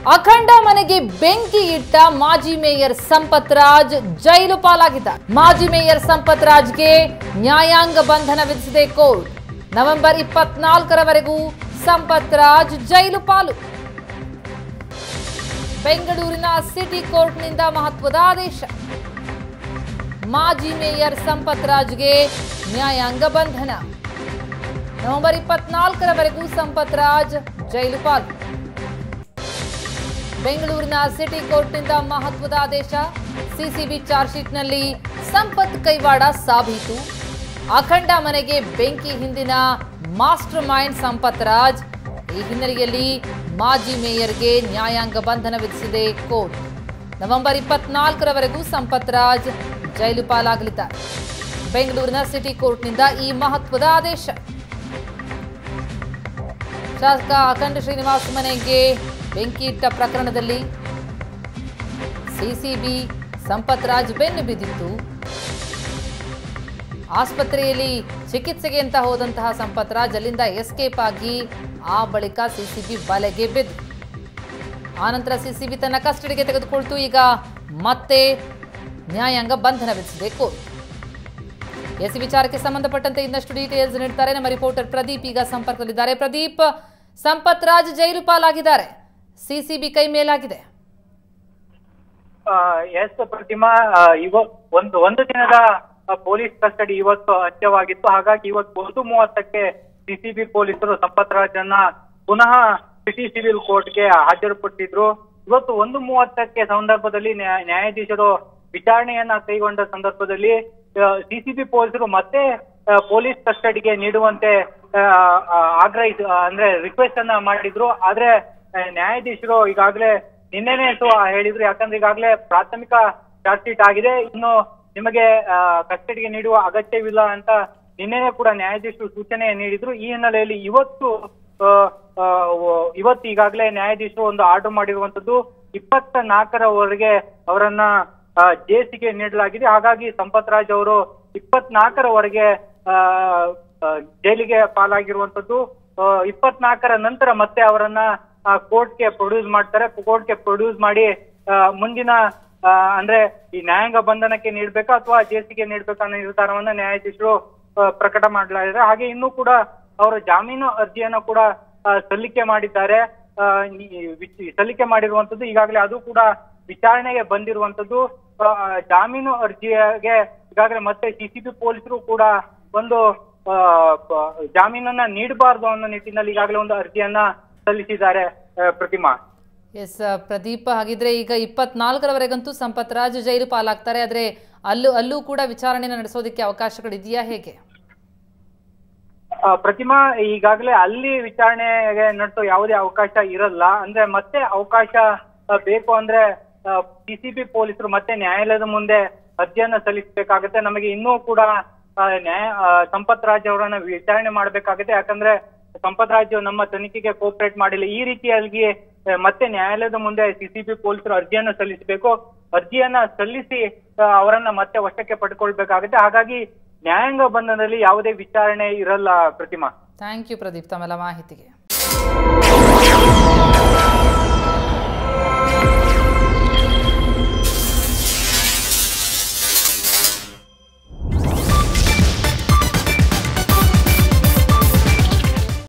ಅಖಂಡ ಮನೆಗೆ ಬೆಂಕಿ ಇಟ್ಟ ಮಾಜಿ ಮೇಯರ್ ಸಂಪತ್ ರಾಜ್ ಜೈಲು ಪಾಲಾಗಿದ್ದ ಮಾಜಿ ಮೇಯರ್ ಸಂಪತ್ ರಾಜ್ಗೆ ನ್ಯಾಯಾಂಗ ಬಂಧನ ವಿಧಿಸಿದೆ ಕೋರ್ಟ್ ನವೆಂಬರ್ ಇಪ್ಪತ್ನಾಲ್ಕರವರೆಗೂ ಸಂಪತ್ ರಾಜ್ ಜೈಲು ಪಾಲು ಬೆಂಗಳೂರಿನ ಸಿಟಿ ಕೋರ್ಟ್ನಿಂದ ಮಹತ್ವದ ಆದೇಶ ಮಾಜಿ ಮೇಯರ್ ಸಂಪತ್ ರಾಜ್ಗೆ ನ್ಯಾಯಾಂಗ ಬಂಧನ ನವೆಂಬರ್ ಇಪ್ಪತ್ನಾಲ್ಕರವರೆಗೂ ಸಂಪತ್ ರಾಜ್ ಜೈಲು ಪಾಲು ಬೆಂಗಳೂರಿನ ಸಿಟಿ ಕೋರ್ಟ್ನಿಂದ ಮಹತ್ವದ ಆದೇಶ ಸಿಸಿಬಿ ಚಾರ್ಜ್ ಶೀಟ್ನಲ್ಲಿ ಸಂಪತ್ ಕೈವಾಡ ಸಾಬೀತು ಅಖಂಡ ಮನೆಗೆ ಬೆಂಕಿ ಹಿಂದಿನ ಮಾಸ್ಟರ್ ಮೈಂಡ್ ಸಂಪತ್ ರಾಜ್ ಈ ಹಿನ್ನೆಲೆಯಲ್ಲಿ ಮಾಜಿ ಮೇಯರ್ಗೆ ನ್ಯಾಯಾಂಗ ಬಂಧನ ವಿಧಿಸಿದೆ ಕೋರ್ಟ್ ನವೆಂಬರ್ ಇಪ್ಪತ್ನಾಲ್ಕರವರೆಗೂ ಸಂಪತ್ ರಾಜ್ ಜೈಲು ಪಾಲಾಗಲಿದ್ದಾರೆ ಬೆಂಗಳೂರಿನ ಸಿಟಿ ಕೋರ್ಟ್ನಿಂದ ಈ ಮಹತ್ವದ ಆದೇಶ ಶಾಸಕ ಅಖಂಡ ಶ್ರೀನಿವಾಸ್ ಮನೆಗೆ ಬೆಂಕಿ ಇಟ್ಟ ಪ್ರಕರಣದಲ್ಲಿ ಸಿಸಿಬಿ ಸಂಪತ್ ರಾಜ್ ಬೆನ್ನು ಬಿದ್ದಿತ್ತು ಆಸ್ಪತ್ರೆಯಲ್ಲಿ ಚಿಕಿತ್ಸೆಗೆ ಅಂತ ಹೋದಂತಹ ಸಂಪತ್ ರಾಜ್ ಅಲ್ಲಿಂದ ಎಸ್ಕೇಪ್ ಆಗಿ ಆ ಬಳಿಕ ಸಿಸಿಬಿ ಬಲೆಗೆ ಬಿದ್ದು ಆನಂತರ ಸಿಸಿಬಿ ತನ್ನ ಕಸ್ಟಡಿಗೆ ತೆಗೆದುಕೊಳ್ತು ಈಗ ಮತ್ತೆ ನ್ಯಾಯಾಂಗ ಬಂಧನ ವಿಧಿಸಿದೆ ಕೋರ್ಟ್ ಎಸ್ ವಿಚಾರಕ್ಕೆ ಸಂಬಂಧಪಟ್ಟಂತೆ ಇನ್ನಷ್ಟು ಡೀಟೇಲ್ಸ್ ನೀಡ್ತಾರೆ ನಮ್ಮ ರಿಪೋರ್ಟರ್ ಪ್ರದೀಪ್ ಈಗ ಸಂಪರ್ಕದಲ್ಲಿದ್ದಾರೆ ಪ್ರದೀಪ್ ಸಂಪತ್ ರಾಜ್ ಜೈಲು ಪಾಲಾಗಿದ್ದಾರೆ ಸಿಸಿಬಿ ಕೈ ಮೇಲಾಗಿದೆ ಎಸ್ ಪ್ರತಿಮಾ ಆ, ಇವ ಒಂದು ಒಂದು ದಿನದ ಆ, ಪೊಲೀಸ್ ಕಸ್ಟಡಿ ಇವತ್ತು ಅಂತ್ಯವಾಗಿತ್ತು ಹಾಗಾಗಿ ಇವತ್ತು ಒಂದು ಮೂವತ್ತಕ್ಕೆ ಸಿಸಿಬಿ ಪೊಲೀಸರು ಸಂಪತ್ ರಾಜನ್ನ ಪುನಃ ಸಿಟಿ ಸಿವಿಲ್ ಕೋರ್ಟ್ಗೆ ಹಾಜರುಪಡಿಸಿದ್ರು ಇವತ್ತು ಒಂದು ಮೂವತ್ತಕ್ಕೆ ಸಂದರ್ಭದಲ್ಲಿ ನ್ಯಾ- ನ್ಯಾಯಾಧೀಶರು ವಿಚಾರಣೆಯನ್ನ ಕೈಗೊಂಡ ಸಂದರ್ಭದಲ್ಲಿ ಸಿಸಿಬಿ ಪೊಲೀಸರು ಮತ್ತೆ ಆ, ಪೊಲೀಸ್ ಕಸ್ಟಡಿಗೆ ನೀಡುವಂತೆ ಆ, ಆ, ಆಗ್ರಹಿಸ ಅಂದ್ರೆ ರಿಕ್ವೆಸ್ಟ್ ಅನ್ನ ಮಾಡಿದ್ರು ಆದ್ರೆ ಆ, ನ್ಯಾಯಾಧೀಶರು ಈಗಾಗಲೇ ನಿನ್ನೆನೆ ಸೊ ಹೇಳಿದ್ರು ಯಾಕಂದ್ರೆ ಈಗಾಗಲೇ ಪ್ರಾಥಮಿಕ ಚಾರ್ಜ್ ಶೀಟ್ ಆಗಿದೆ ಇನ್ನು ನಿಮಗೆ ಕಸ್ಟಡಿಗೆ ನೀಡುವ ಅಗತ್ಯವಿಲ್ಲ ಅಂತ ನಿನ್ನೆನೆ ಕೂಡ ನ್ಯಾಯಾಧೀಶರು ಸೂಚನೆ ನೀಡಿದ್ರು ಈ ಹಿನ್ನೆಲೆಯಲ್ಲಿ ಇವತ್ತು ಆ, ಆ, ಓ- ಇವತ್ತು ಈಗಾಗಲೇ ನ್ಯಾಯಾಧೀಶರು ಒಂದು ಆರ್ಡರ್ ಮಾಡಿರುವಂತದ್ದು ಇಪ್ಪತ್ತ ನಾಲ್ಕರವರೆಗೆ ಅವರನ್ನ ಜೇಸಿಗೆ ನೀಡಲಾಗಿದೆ ಹಾಗಾಗಿ ಸಂಪತ್ ರಾಜ್ ಅವರು ಇಪ್ಪತ್ನಾಲ್ಕರವರೆಗೆ ಆ, ಆ, ಜೈಲಿಗೆ ಪಾಲಾಗಿರುವಂತದ್ದು ಆ, ಇಪ್ಪತ್ನಾಲ್ಕರ ನಂತರ ಮತ್ತೆ ಅವರನ್ನ ಕೋರ್ಟ್ಗೆ ಪ್ರೊಡ್ಯೂಸ್ ಮಾಡ್ತಾರೆ ಕೋರ್ಟ್ಗೆ ಪ್ರೊಡ್ಯೂಸ್ ಮಾಡಿ ಆ, ಮುಂದಿನ ಆ, ಅಂದ್ರೆ ಈ ನ್ಯಾಯಾಂಗ ಬಂಧನಕ್ಕೆ ನೀಡ್ಬೇಕಾ ಅಥವಾ ಜೇಸಿಗೆ ನೀಡ್ಬೇಕಾ ಅನ್ನೋ ನಿರ್ಧಾರವನ್ನ ನ್ಯಾಯಾಧೀಶರು ಆ, ಪ್ರಕಟ ಮಾಡಲಾಗಿದೆ ಹಾಗೆ ಇನ್ನೂ ಕೂಡ ಅವರು ಜಾಮೀನು ಅರ್ಜಿಯನ್ನ ಕೂಡ ಆ, ಸಲ್ಲಿಕೆ ಮಾಡಿದ್ದಾರೆ ಆ, ಈ ವಿಚ್- ಸಲ್ಲಿಕೆ ಮಾಡಿರುವಂತದ್ದು ಈಗಾಗಲೇ ಅದು ಕೂಡ ವಿಚಾರಣೆಗೆ ಬಂದಿರುವಂತದ್ದು ಆ, ಜಾಮೀನು ಅರ್ಜಿಗೆ ಈಗಾಗಲೇ ಮತ್ತೆ ಸಿಸಿಬಿ ಪೊಲೀಸರು ಕೂಡ ಒಂದು ಆ, ಪ- ಜಾಮೀನನ್ನ ನೀಡಬಾರ್ದು ಅನ್ನೋ ನಿಟ್ಟಿನಲ್ಲಿ ಈಗಾಗಲೇ ಒಂದು ಅರ್ಜಿಯನ್ನ ಸಲ್ಲಿಸಿದ್ದಾರೆ ಆ, ಪ್ರತಿಮಾ ಎಸ್ ಪ್ರದೀಪ್ ಹಾಗಿದ್ರೆ ಈಗ ಇಪ್ಪತ್ನಾಲ್ಕರವರೆಗಂತೂ ಸಂಪತ್ ರಾಜ್ ಜೈಲು ಪಾಲಾಗ್ತಾರೆ ಆದ್ರೆ ಅಲ್ಲೂ ಅಲ್ಲೂ ಕೂಡ ವಿಚಾರಣೆನ ನಡೆಸೋದಕ್ಕೆ ಅವಕಾಶಗಳಿದೆಯಾ ಹೇಗೆ ಆ, ಪ್ರತಿಮಾ ಈಗಾಗಲೇ ಅಲ್ಲಿ ವಿಚಾರಣೆಗೆ ನಡೆಸೋ ಯಾವುದೇ ಅವಕಾಶ ಇರಲ್ಲ ಅಂದ್ರೆ ಮತ್ತೆ ಅವಕಾಶ ಆ, ಬೇಕು ಅಂದ್ರೆ ಸಿಸಿಬಿ ಪೊಲೀಸರು ಮತ್ತೆ ನ್ಯಾಯಾಲಯದ ಮುಂದೆ ಅರ್ಜಿಯನ್ನ ಸಲ್ಲಿಸಬೇಕಾಗತ್ತೆ ನಮಗೆ ಇನ್ನೂ ಕೂಡ ಆ, ನ್ಯಾಯ ಆ, ಸಂಪತ್ ರಾಜ್ ಅವರನ್ನ ವಿಚಾರಣೆ ಮಾಡ್ಬೇಕಾಗತ್ತೆ ಯಾಕಂದ್ರೆ ಸಂಪತ್ ರಾಜ್ ನಮ್ಮ ತನಿಖೆಗೆ ಕೋಪರೇಟ್ ಮಾಡಿಲ್ಲ ಈ ರೀತಿಯಾಗಿ ಆ, ಮತ್ತೆ ನ್ಯಾಯಾಲಯದ ಮುಂದೆ ಸಿಸಿಬಿ ಪೊಲೀಸರು ಅರ್ಜಿಯನ್ನ ಸಲ್ಲಿಸಬೇಕು ಅರ್ಜಿಯನ್ನ ಸಲ್ಲಿಸಿ ಆ, ಅವರನ್ನ ಮತ್ತೆ ವಶಕ್ಕೆ ಪಡ್ಕೊಳ್ಬೇಕಾಗುತ್ತೆ ಹಾಗಾಗಿ ನ್ಯಾಯಾಂಗ ಬಂಧನದಲ್ಲಿ ಯಾವುದೇ ವಿಚಾರಣೆ ಇರಲ್ಲ ಪ್ರತಿಮಾ ಥ್ಯಾಂಕ್ ಯು ಪ್ರದೀಪ್ ತಮ್ಮೆಲ್ಲ ಮಾಹಿತಿಗೆ